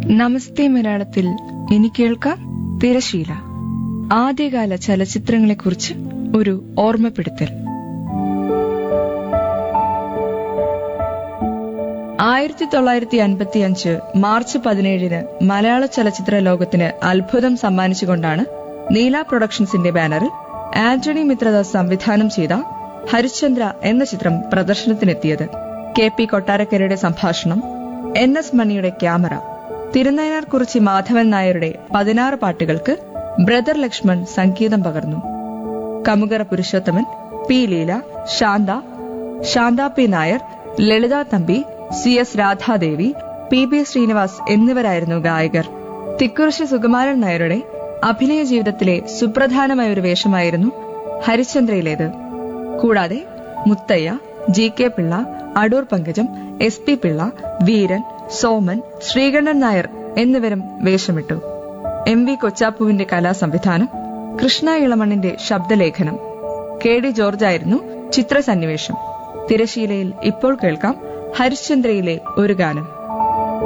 നമസ്തേ മലയാളത്തിൽ ഇനി കേൾക്കാം തിരശീല ആദ്യകാല ചലച്ചിത്രങ്ങളെക്കുറിച്ച് ഒരു ഓർമ്മപ്പെടുത്തൽ ആയിരത്തി തൊള്ളായിരത്തി അൻപത്തി അഞ്ച് മാർച്ച് പതിനേഴിന് മലയാള ചലച്ചിത്ര ലോകത്തിന് അത്ഭുതം സമ്മാനിച്ചുകൊണ്ടാണ് നീല പ്രൊഡക്ഷൻസിന്റെ ബാനറിൽ ആന്റണി മിത്രദാസ് സംവിധാനം ചെയ്ത ഹരിശ്ചന്ദ്ര എന്ന ചിത്രം പ്രദർശനത്തിനെത്തിയത് കെ പി കൊട്ടാരക്കരയുടെ സംഭാഷണം എൻ എസ് മണിയുടെ ക്യാമറ തിരുനയനാർ കുറിച്ചി മാധവൻ നായരുടെ പതിനാറ് പാട്ടുകൾക്ക് ബ്രദർ ലക്ഷ്മൺ സംഗീതം പകർന്നു Kamukara Purushothaman P Leela Santha Santha P Nair Lalitha Thampi C S Radhadevi P B Sreenivas എന്നിവരായിരുന്നു ഗായകർ തിക്കുറിശി സുകുമാരൻ നായരുടെ അഭിനയ ജീവിതത്തിലെ സുപ്രധാനമായ ഒരു വേഷമായിരുന്നു ഹരിശ്ചന്ദ്രയിലേത് കൂടാതെ Muthayya G K Pillai Adoor Pankajam S P Pillai Veeran Soman Sreekantan Nair എന്നിവരും വേഷമിട്ടു എം വി കൊച്ചാപ്പുവിന്റെ കലാസംവിധാനം കൃഷ്ണ ഇളമണ്ണിന്റെ ശബ്ദലേഖനം കെ ഡി ജോർജായിരുന്നു ചിത്രസന്നിവേശം തിരശീലയിൽ ഇപ്പോൾ കേൾക്കാം ഹരിശ്ചന്ദ്രയിലെ ഒരു ഗാനം